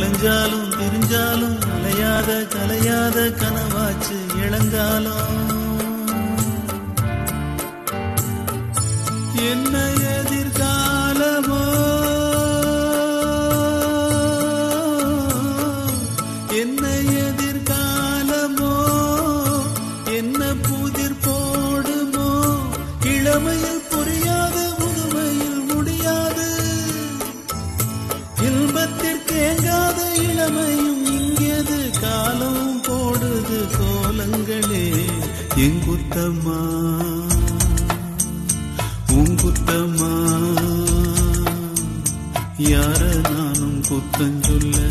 அலைஞ்சாலும் திரிஞ்சாலும் அலையாத கலையாத கனவாச்சு இளங்காலம் என்ன எதிர்காலமோ என்ன எதிர்காலமோ என்ன புதிர் போடுமோ இளமையில் புரியாது முதுமையில் முடியாது இன்பத்திற்கேங்காத இளமையும் இங்கேது காலம் போடுது கோலங்களே எங்குத்தம்மா உங்குத்தம்மா யார நானும் குத்தஞ்சொல்ல